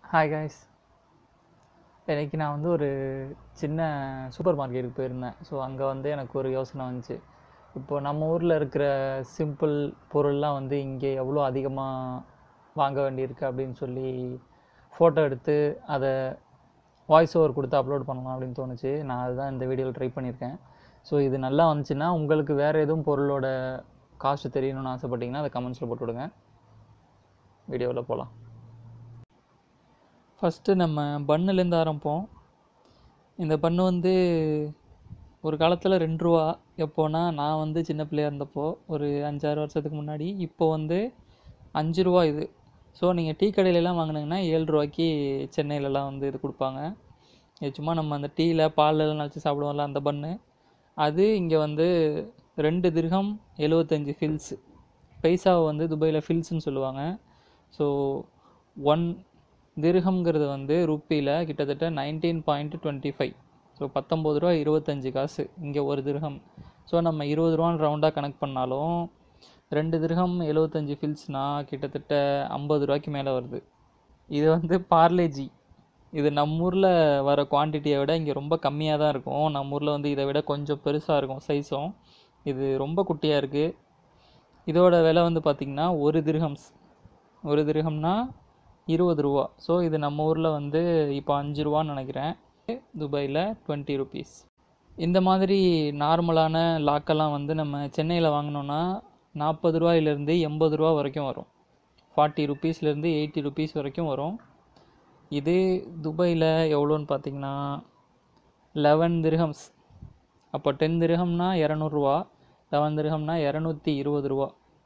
hi guys இன்னைக்கு நான் வந்து ஒரு சின்ன சூப்பர் மார்க்கெட்டுக்கு போயிருந்தேன் ஸோ அங்கே வந்து எனக்கு ஒரு யோசனை வந்துச்சு இப்போ நம்ம ஊரில் இருக்கிற சிம்பிள் பொருள்லாம் வந்து இங்கே எவ்வளோ அதிகமாக வாங்க வேண்டியிருக்கு அப்படின்னு சொல்லி ஃபோட்டோ எடுத்து அதை வாய்ஸ் ஓவர் கொடுத்து அப்லோட் பண்ணலாம் அப்படின்னு தோணுச்சு நான் அதுதான் இந்த வீடியோவில் ட்ரை பண்ணியிருக்கேன் ஸோ இது நல்லா வந்துச்சுன்னா உங்களுக்கு வேறு எதுவும் பொருளோட காஸ்ட் தெரியணும்னு ஆசைப்பட்டீங்கன்னா அதை கமெண்ட்ஸில் போட்டு விடுங்க வீடியோவில் போகலாம் ஃபஸ்ட்டு நம்ம பன்னுலேருந்து ஆரம்பிப்போம் இந்த பன்னு வந்து ஒரு காலத்தில் ரெண்டு ரூபா எப்போனா நான் வந்து சின்ன பிள்ளையா இருந்தப்போ ஒரு அஞ்சாறு வருஷத்துக்கு முன்னாடி இப்போ வந்து அஞ்சு ரூபா இது ஸோ நீங்கள் டீ கடையிலலாம் வாங்கினீங்கன்னா ஏழு ரூபாய்க்கு சென்னையிலலாம் வந்து இது கொடுப்பாங்க இது சும்மா நம்ம அந்த டீயில் பால்லலாம் வச்சு சாப்பிடுவோம்ல அந்த பன்னு அது இங்கே வந்து ரெண்டு திர்கம் எழுவத்தஞ்சு ஃபில்ஸ் பைசாவை வந்து துபாயில் ஃபில்ஸ்னு சொல்லுவாங்க ஸோ ஒன் திர்ஹம்ங்கிறது வந்து ருப்பியில் கிட்டத்தட்ட nineteen point twenty five so பத்தொம்பது ரூபா இருபத்தஞ்சி காசு இங்கே ஒரு திர்ஹம் ஸோ நம்ம இருபது ரூபான்னு ரவுண்டாக கணக்கு பண்ணாலும் ரெண்டு திர்ஹம் எழுவத்தஞ்சு ஃபில்ஸ்னால் கிட்டத்தட்ட ஐம்பது ரூபாய்க்கு மேலே வருது இது வந்து பார்லேஜி இது நம்ம ஊரில் வர குவான்டிட்டியை விட இங்கே ரொம்ப கம்மியாக தான் இருக்கும் நம்ம ஊரில் வந்து இதை விட கொஞ்சம் பெருசாக இருக்கும் சைஸும் இது ரொம்ப குட்டியாக இருக்குது இதோட விலை வந்து பார்த்திங்கன்னா ஒரு திர்ஹம்ஸ் ஒரு திர்ஹம்னா இருபது ரூபா ஸோ இது நம்ம ஊரில் வந்து இப்போ அஞ்சு ரூபான்னு நினைக்கிறேன் துபாயில் டுவெண்ட்டி ருபீஸ் இந்த மாதிரி நார்மலான லாக்கெல்லாம் வந்து நம்ம சென்னையில் வாங்கினோன்னா நாற்பது ரூபாயிலேருந்து எண்பது ரூபா வரைக்கும் வரும் ஃபார்ட்டி ருபீஸ்லேருந்து எயிட்டி ருபீஸ் வரைக்கும் வரும் இது துபாயில் எவ்வளோன்னு பார்த்தீங்கன்னா லெவன் திர்ஹம்ஸ் அப்போ டென் திர்ஹம்னா இரநூறுவா லெவன் திர்ஹம்னா இரநூத்தி இருபது ரூபா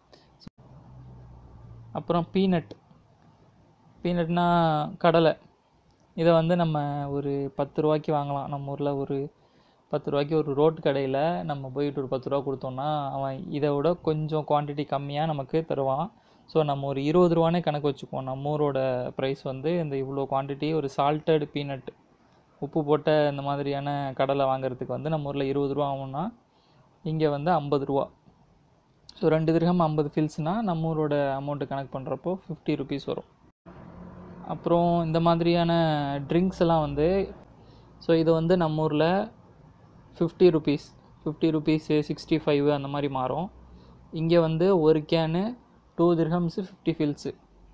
அப்புறம் பீனட் பீனட்னா கடலை இதை வந்து நம்ம ஒரு பத்து ரூபாய்க்கு வாங்கலாம் நம்ம ஊரில் ஒரு பத்து ரூபாய்க்கு ஒரு ரோட்டு கடையில் நம்ம போயிட்டு ஒரு பத்து ரூபா கொடுத்தோம்னா அவன் இதை விட கொஞ்சம் குவான்டிட்டி கம்மியாக நமக்கு தருவான் ஸோ நம்ம ஒரு இருபது ரூபானே கணக்கு வச்சுக்குவோம் நம்ம ஊரோட ப்ரைஸ் வந்து இந்த இவ்வளோ குவான்டிட்டி ஒரு சால்ட்டட் பீனட் உப்பு போட்ட இந்த மாதிரியான கடலை வாங்குறதுக்கு வந்து நம்ம ஊரில் இருபது ரூபா ஆகும்னா இங்கே வந்து ஐம்பது ரூபா ஸோ ரெண்டு திரகம் ஐம்பது ஃபில்ஸ்னால் நம்ம ஊரோட அமௌண்ட்டு கணக்கு பண்ணுறப்போ ஃபிஃப்டி ருபீஸ் வரும் அப்புறம் இந்த மாதிரியான ட்ரிங்க்ஸ் எல்லாம் வந்து ஸோ இது வந்து நம்ம ஊரில் fifty rupees fifty rupees sixty five அந்த மாதிரி மாறும் இங்கே வந்து ஒரு can two dirhams fifty fils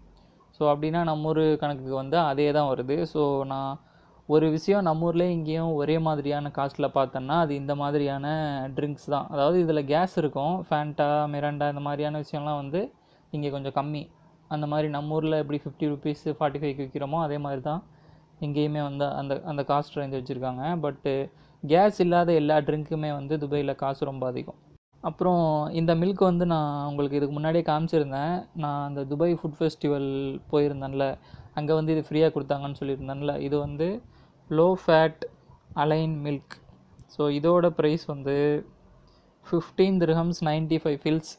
so அப்படின்னா நம்ம ஊர் கணக்குக்கு வந்து அதே தான் வருது ஸோ நான் ஒரு விஷயம் நம்ம ஊர்லேயே இங்கேயும் ஒரே மாதிரியான காஸ்ட்டில் பார்த்தோன்னா அது இந்த மாதிரியான ட்ரிங்க்ஸ் தான் அதாவது இதில் கேஸ் இருக்கும் ஃபேண்டா மிராண்டா இந்த மாதிரியான விஷயம்லாம் வந்து இங்கே கொஞ்சம் கம்மி அந்த மாதிரி நம்ம ஊரில் எப்படி ஃபிஃப்டி ருபீஸ் ஃபார்ட்டி ஃபைவ்க்கு விற்கிறோமோ அதே மாதிரி தான் இங்கேயுமே வந்து அந்த அந்த காஸ்ட் ரேஞ்ச் வச்சுருக்காங்க பட்டு கேஸ் இல்லாத எல்லா ட்ரிங்க்குமே வந்து துபாயில் காசு ரொம்ப அதிகம் அப்புறம் இந்த மில்க் வந்து நான் உங்களுக்கு இதுக்கு முன்னாடியே காமிச்சிருந்தேன் நான் அந்த துபாய் ஃபுட் ஃபெஸ்டிவல் போயிருந்தேன்ல அங்கே வந்து இது ஃப்ரீயாக கொடுத்தாங்கன்னு சொல்லியிருந்தேன்ல இது வந்து low fat Al Ain milk so இதோட ப்ரைஸ் வந்து fifteen dirhams ninety five fils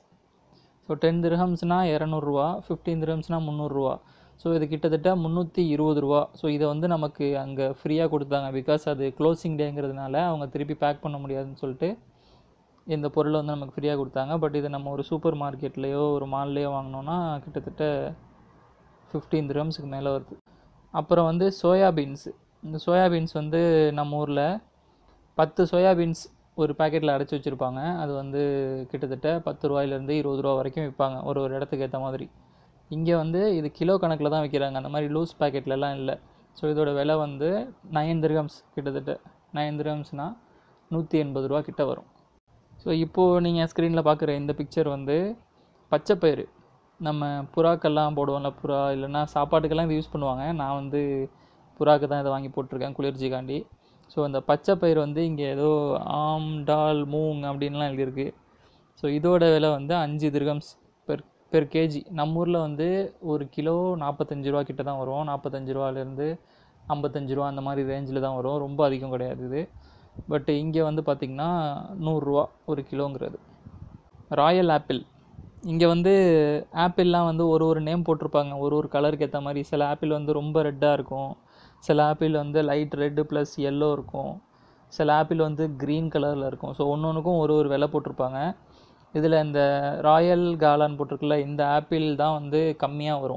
so ten திர்ஹம்ஸ்னால் இரநூறுவா ஃபிஃப்டீன் திர்ஹம்ஸ்னால் முந்நூறுரூவா ஸோ இது கிட்டத்தட்ட முந்நூற்றி இருபது ரூபா ஸோ இதை வந்து நமக்கு அங்கே ஃப்ரீயாக கொடுத்தாங்க பிகாஸ் அது க்ளோசிங் டேங்கிறதுனால அவங்க திருப்பி பேக் பண்ண முடியாதுன்னு சொல்லிட்டு இந்த பொருளை வந்து நமக்கு ஃப்ரீயாக கொடுத்தாங்க பட் இதை நம்ம ஒரு சூப்பர் மார்க்கெட்லேயோ ஒரு மால்லையோ வாங்கினோன்னா கிட்டத்தட்ட ஃபிஃப்டீன் திரம்ஸுக்கு மேலே வருது அப்புறம் வந்து சோயாபீன்ஸ் இந்த சோயாபீன்ஸ் வந்து நம்ம ஊரில் பத்து சோயாபீன்ஸ் ஒரு பேக்கெட்டில் அடைச்சி வச்சுருப்பாங்க அது வந்து கிட்டத்தட்ட பத்து ரூபாயிலேருந்து இருபது ரூபா வரைக்கும் விற்பாங்க ஒரு ஒரு இடத்துக்கு ஏற்ற மாதிரி இங்கே வந்து இது கிலோ கணக்கில் தான் விற்கிறாங்க அந்த மாதிரி லூஸ் பேக்கெட்லலாம் இல்லை ஸோ இதோட விலை வந்து நயன் திரகம்ஸ் கிட்டத்தட்ட நயன் திரகம்ஸ்னால் நூற்றி எண்பது ரூபா கிட்ட வரும் ஸோ இப்போது நீங்கள் ஸ்க்ரீனில் பார்க்குற இந்த பிக்சர் வந்து பச்சைப்பயிறு நம்ம புறாக்கெல்லாம் போடுவோம்ல புறா இல்லைன்னா சாப்பாட்டுக்கெல்லாம் இது யூஸ் பண்ணுவாங்க நான் வந்து புறாக்கு தான் இதை வாங்கி போட்டிருக்கேன் குளிர்ச்சிக்காண்டி ஸோ அந்த பச்சை பயிர் வந்து இங்கே ஏதோ ஆம் டால் மூங் அப்படின்லாம் எழுதியிருக்கு ஸோ இதோட விலை வந்து அஞ்சு திர்கம்ஸ் பெர் பெர் கேஜி நம்ம ஊரில் வந்து ஒரு கிலோ நாற்பத்தஞ்சு ரூபா கிட்ட தான் வரும் நாற்பத்தஞ்சு ரூபாலேருந்து ஐம்பத்தஞ்சு ரூபா அந்த மாதிரி ரேஞ்சில் தான் வரும் ரொம்ப அதிகம் கிடையாது இது பட் இங்கே வந்து பார்த்திங்கன்னா நூறுரூவா ஒரு கிலோங்கிறது ராயல் ஆப்பிள் இங்கே வந்து ஆப்பிள்லாம் வந்து ஒரு ஒரு நேம் போட்டிருப்பாங்க ஒரு ஒரு கலருக்கு ஏற்ற மாதிரி சில ஆப்பிள் வந்து ரொம்ப ரெட்டாக இருக்கும் சில ஆப்பிள் வந்து லைட் ரெட்டு ப்ளஸ் எல்லோ இருக்கும் சில ஆப்பிள் வந்து க்ரீன் கலரில் இருக்கும் ஸோ ஒன்று ஒன்றுக்கும் ஒரு ஒரு விலை போட்டிருப்பாங்க இதில் இந்த ராயல் காலான் போட்டிருக்குல்ல இந்த ஆப்பிள் தான் வந்து கம்மியாக வரும்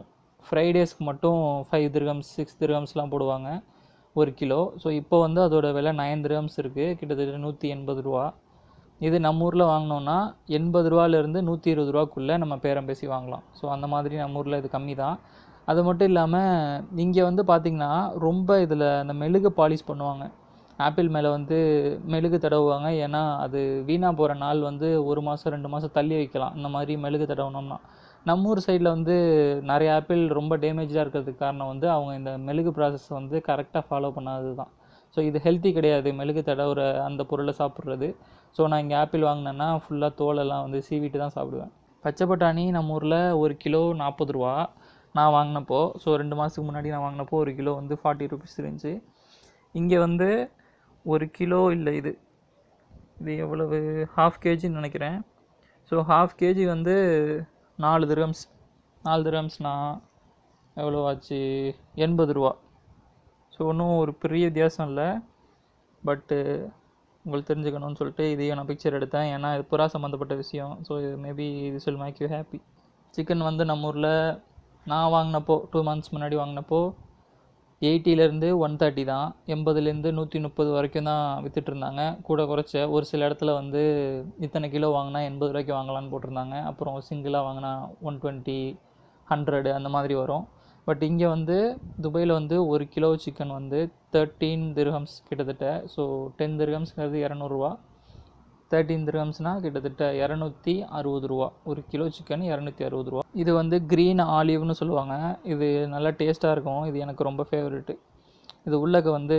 ஃப்ரைடேஸ்க்கு மட்டும் ஃபைவ் திர்கம்ஸ் சிக்ஸ் திர்கம்ஸ்லாம் போடுவாங்க ஒரு கிலோ ஸோ இப்போ வந்து அதோட விலை நைன் திர்கம்ஸ் இருக்குது கிட்டத்தட்ட நூற்றி எண்பது ரூபா இது நம்ம ஊரில் வாங்கினோன்னா எண்பது ரூபாலேருந்து நூற்றி இருபது ரூபாக்குள்ளே நம்ம பேரம் பேசி வாங்கலாம் ஸோ அந்த மாதிரி நம்ம ஊரில் இது கம்மி தான் அது மட்டும் இல்லாமல் இங்கே வந்து பார்த்திங்கன்னா ரொம்ப இதில் அந்த மெழுகு பாலிஷ் பண்ணுவாங்க ஆப்பிள் மேலே வந்து மெழுகு தடவுவாங்க ஏன்னா அது வீணாக போகிற நாள் வந்து ஒரு மாதம் ரெண்டு மாதம் தள்ளி வைக்கலாம் இந்த மாதிரி மெழுகு தடவுனோம்னா நம்ம ஊர் சைடில் வந்து நிறைய ஆப்பிள் ரொம்ப டேமேஜாக இருக்கிறதுக்கு காரணம் வந்து அவங்க இந்த மெழுகு ப்ராசஸ் வந்து கரெக்டாக ஃபாலோ பண்ணாதது தான் ஸோ இது ஹெல்த்தி கிடையாது மெழுகு தடவுற அந்த பொருளை சாப்பிட்றது ஸோ நான் இங்கே ஆப்பிள் வாங்கினேன்னா ஃபுல்லாக தோலெல்லாம் வந்து சீவிட்டு தான் சாப்பிடுவேன் பச்சை பட்டாணி நம்ம ஊரில் ஒரு கிலோ நாற்பது ரூபா நான் வாங்கினப்போ ஸோ ரெண்டு மாதத்துக்கு முன்னாடி நான் வாங்கினப்போ ஒரு கிலோ வந்து ஃபார்ட்டி ருபீஸ் இருந்துச்சு இங்கே வந்து ஒரு கிலோ இல்லை இது இது எவ்வளவு ஹாஃப் கேஜின்னு நினைக்கிறேன் ஸோ ஹாஃப் கேஜி வந்து நாலு திரம்ஸ் நாலு திரம்ஸ்னால் எவ்வளோ ஆச்சு எண்பது ரூபா ஸோ ஒன்றும் ஒரு பெரிய வித்தியாசம் இல்லை பட்டு உங்களுக்கு தெரிஞ்சுக்கணும்னு சொல்லிட்டு இதையும் நான் பிக்சர் எடுத்தேன் ஏன்னா இது புறா சம்மந்தப்பட்ட விஷயம் ஸோ இது மேபி இது will make you happy chicken வந்து நம்ம ஊரில் நான் வாங்கினப்போ டூ மந்த்ஸ் முன்னாடி வாங்கினப்போ எயிட்டிலேருந்து ஒன் தேர்ட்டி தான் எண்பதுலேருந்து நூற்றி முப்பது வரைக்கும் தான் வித்துட்டு இருந்தாங்க கூட குறைச்ச ஒரு சில இடத்துல வந்து இத்தனை கிலோ வாங்கினா எண்பது ரூபாய்க்கு வாங்கலாம்னு போட்டிருந்தாங்க அப்புறம் சிங்கிளாக வாங்கினா ஒன் டுவெண்ட்டி ஹண்ட்ரடு அந்த மாதிரி வரும் பட் இங்கே வந்து துபாயில் வந்து ஒரு கிலோ சிக்கன் வந்து தேர்ட்டீன் திர்ஹம்ஸ் கிட்டத்தட்ட ஸோ டென் திர்ஹம்ஸ்ங்கிறது இரநூறுவா தேர்ட்டீன் திர்ஹம்ஸ்னால் கிட்டத்தட்ட இரநூத்தி அறுபது ரூபா ஒரு கிலோ சிக்கன் இரநூத்தி அறுபது ரூபா இது வந்து க்ரீன் ஆலிவ்னு சொல்லுவாங்க இது நல்லா டேஸ்ட்டாக இருக்கும் இது எனக்கு ரொம்ப ஃபேவரெட்டு இது உள்ளக்க வந்து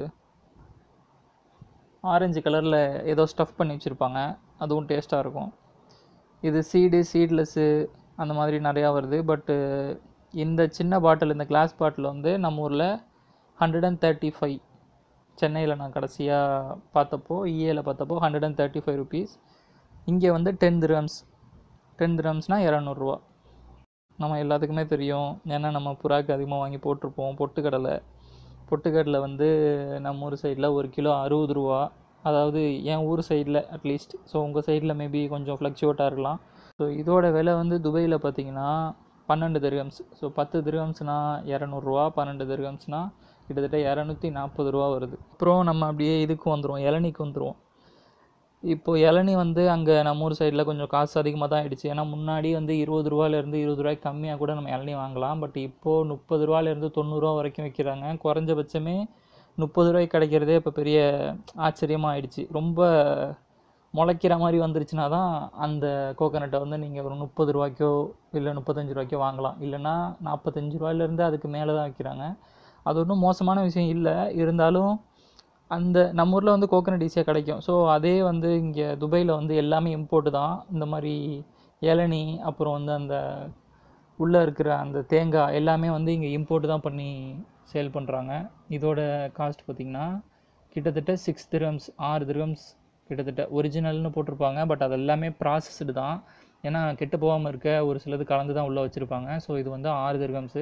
ஆரஞ்சு கலரில் ஏதோ ஸ்டஃப் பண்ணி வச்சுருப்பாங்க அதுவும் டேஸ்ட்டாக இருக்கும் இது சீடு சீட்லெஸ்ஸு அந்த மாதிரி நிறையா வருது பட்டு இந்த சின்ன பாட்டில் இந்த கிளாஸ் பாட்டில் வந்து நம்ம ஊரில் ஹண்ட்ரட் அண்ட் தேர்ட்டி ஃபைவ் சென்னையில் நான் கடைசியாக பார்த்தப்போ இஏல பார்த்தப்போ hundred and thirty five rupees இங்கே வந்து டென் திரம்ஸ் டென் திரம்ஸ்னால் இரநூறுவா நம்ம எல்லாத்துக்குமே தெரியும் ஏன்னா நம்ம புறாக்கு அதிகமாக வாங்கி போட்டிருப்போம் பொட்டுக்கடலை பொட்டுக்கடலை வந்து நம்ம ஊர் சைடில் ஒரு கிலோ அறுபது ரூபா அதாவது என் ஊர் சைடில் அட்லீஸ்ட் ஸோ உங்கள் சைடில் மேபி கொஞ்சம் ஃப்ளக்சுவேட்டாக இருக்கலாம் ஸோ இதோட விலை வந்து துபாயில் பார்த்தீங்கன்னா பன்னெண்டு திர்கம்ஸ் ஸோ பத்து திர்கம்ஸ்னால் இரநூறுவா பன்னெண்டு திர்கம்ஸ்னால் கிட்டத்தட்ட இரநூத்தி நாற்பது ரூபா வருது அப்புறம் நம்ம அப்படியே இதுக்கு வந்துடுவோம் இளநிக்கு வந்துடுவோம் இப்போது இளநி வந்து அங்கே நம்ம ஊர் சைடில் கொஞ்சம் காசு அதிகமாக தான் ஆயிடுச்சு ஏன்னா முன்னாடி வந்து இருபது ரூபாலேருந்து இருபது ரூபாய்க்கு கம்மியாக கூட நம்ம இளநி வாங்கலாம் பட் இப்போது முப்பது ரூபாலேருந்து தொண்ணூறுரூவா வரைக்கும் விற்கிறாங்க குறைஞ்சபட்சமே முப்பது ரூபாய்க்கு கிடைக்கிறதே இப்போ பெரிய ஆச்சரியமாக ஆயிடுச்சு ரொம்ப முளைக்கிற மாதிரி வந்துருச்சுன்னா தான் அந்த கோகோனட்டை வந்து நீங்கள் ஒரு முப்பது ரூபாய்க்கோ இல்லை முப்பத்தஞ்சு ரூபாய்க்கோ வாங்கலாம் இல்லைன்னா நாற்பத்தஞ்சு ரூபாயிலேருந்து அதுக்கு மேலே தான் விற்கிறாங்க அது ஒன்றும் மோசமான விஷயம் இல்லை இருந்தாலும் அந்த நம்ம ஊரில் வந்து கோகோனட் ஈஸியாக கிடைக்கும் ஸோ அதே வந்து இங்கே துபாயில் வந்து எல்லாமே இம்போர்ட்டு தான் இந்த மாதிரி இளநி அப்புறம் வந்து அந்த உள்ளே இருக்கிற அந்த தேங்காய் எல்லாமே வந்து இங்கே இம்போர்ட் தான் பண்ணி சேல் பண்ணுறாங்க இதோட காஸ்ட் பார்த்திங்கன்னா கிட்டத்தட்ட சிக்ஸ் திரம்ஸ் ஆறு திரம்ஸ் கிட்டத்தட்ட ஒரிஜினல்னு போட்டிருப்பாங்க பட் அது எல்லாமே ப்ராசஸ்டு தான் ஏன்னா கெட்டு போகாமல் இருக்க ஒரு சிலது கலந்து தான் உள்ளே வச்சுருப்பாங்க ஸோ இது வந்து ஆறு திரகம்ஸு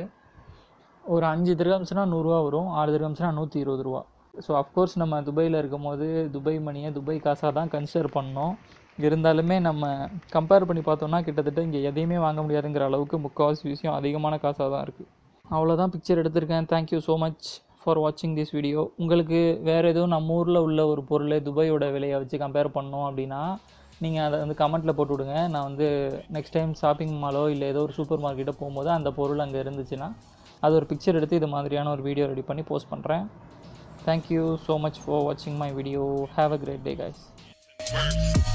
ஒரு அஞ்சு திரகம்ஸ்னால் நூறுரூவா வரும் ஆறு திரகம்ஸ்னால் நூற்றி இருபது ரூபா ஸோ அஃப்கோர்ஸ் நம்ம துபாயில் இருக்கும் போது துபாய் மணியை துபாய் காசாக தான் கன்சிடர் பண்ணோம் இருந்தாலுமே நம்ம கம்பேர் பண்ணி பார்த்தோம்னா கிட்டத்தட்ட இங்கே எதையுமே வாங்க முடியாதுங்கிற அளவுக்கு முக்கால்வாசி விஷயம் அதிகமான காசாக தான் இருக்குது அவ்வளோதான் பிக்சர் எடுத்திருக்கேன் தேங்க்யூ ஸோ மச் ஃபார் வாட்சிங் திஸ் வீடியோ உங்களுக்கு வேறு எதுவும் நம்ம ஊரில் உள்ள ஒரு பொருள் துபாயோட விலையை வச்சு கம்பேர் பண்ணோம் அப்படின்னா நீங்கள் அதை வந்து கமெண்ட்டில் போட்டு விடுங்க நான் வந்து நெக்ஸ்ட் டைம் ஷாப்பிங் மாலோ இல்லை ஏதோ ஒரு சூப்பர் மார்க்கெட்டோ போகும்போது அந்த பொருள் அங்கே இருந்துச்சுன்னா அது ஒரு பிக்சர் எடுத்து இது மாதிரியான ஒரு வீடியோ ரெடி பண்ணி போஸ்ட் பண்ணுறேன் தேங்க்யூ ஸோ மச் ஃபார் வாட்சிங் my video have a great day guys